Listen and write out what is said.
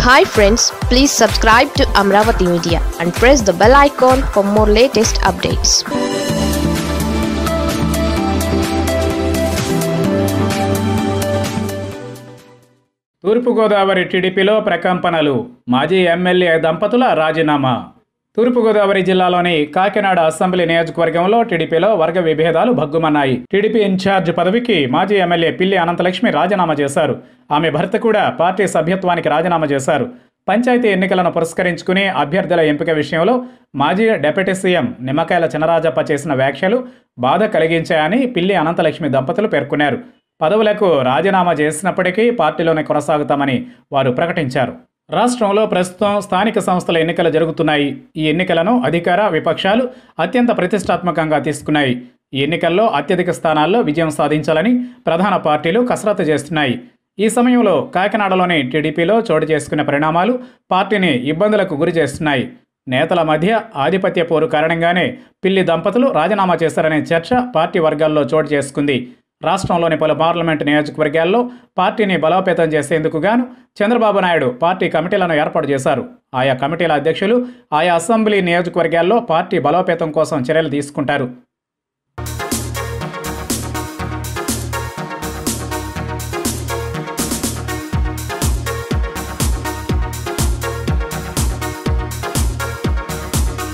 hi friends please subscribe to Amaravati media and press the bell icon for more latest updates తూర్పుగోదావరి టీడీపీలో ప్రకంపనలు మాజీ MLA దంపతుల రాజీనామా తూర్పుగోదావరి జిల్లాలోని కాకినాడ అసెంబ్లీ నియోజకవర్గంలో టీడీపీలో వర్గ విభేదాలు భగ్గుమన్నాయి టీడీపీ ఇన్ఛార్జ్ పదవికి మాజీ ఎమ్మెల్యే పిల్లి అనంతలక్ష్మి రాజీనామా చేశారు ఆమె భర్త కూడా పార్టీ సభ్యత్వానికి రాజీనామా చేశారు పంచాయతీ ఎన్నికలను పురస్కరించుకుని అభ్యర్థుల ఎంపిక విషయంలో మాజీ డిప్యూటీ సీఎం నిమ్మకాయల చినరాజప్ప చేసిన వ్యాఖ్యలు బాధ కలిగించాయని పిల్లి అనంతలక్ష్మి దంపతులు పేర్కొన్నారు పదవులకు రాజీనామా చేసినప్పటికీ పార్టీలోనే కొనసాగుతామని వారు ప్రకటించారు రాష్ట్రంలో ప్రస్తుతం స్థానిక సంస్థల ఎన్నికలు జరుగుతున్నాయి ఈ ఎన్నికలను అధికార విపక్షాలు అత్యంత ప్రతిష్టాత్మకంగా తీసుకున్నాయి ఈ ఎన్నికల్లో అత్యధిక స్థానాల్లో విజయం సాధించాలని ప్రధాన పార్టీలు కసరత్తు చేస్తున్నాయి ఈ సమయంలో కాకినాడలోని టీడీపీలో చోటు చేసుకున్న పరిణామాలు పార్టీని ఇబ్బందులకు గురి చేస్తున్నాయి నేతల మధ్య ఆధిపత్య పోరు కారణంగానే పిల్లి దంపతులు రాజీనామా చేశారనే చర్చ పార్టీ వర్గాల్లో చోటు చేసుకుంది రాష్ట్రంలోని పలు పార్లమెంటు నియోజకవర్గాల్లో పార్టీని బలోపేతం చేసేందుకు గాను చంద్రబాబు నాయుడు పార్టీ కమిటీలను ఏర్పాటు చేశారు ఆయా కమిటీల అధ్యక్షులు ఆయా అసెంబ్లీ నియోజకవర్గాల్లో పార్టీ బలోపేతం కోసం చర్యలు తీసుకుంటారు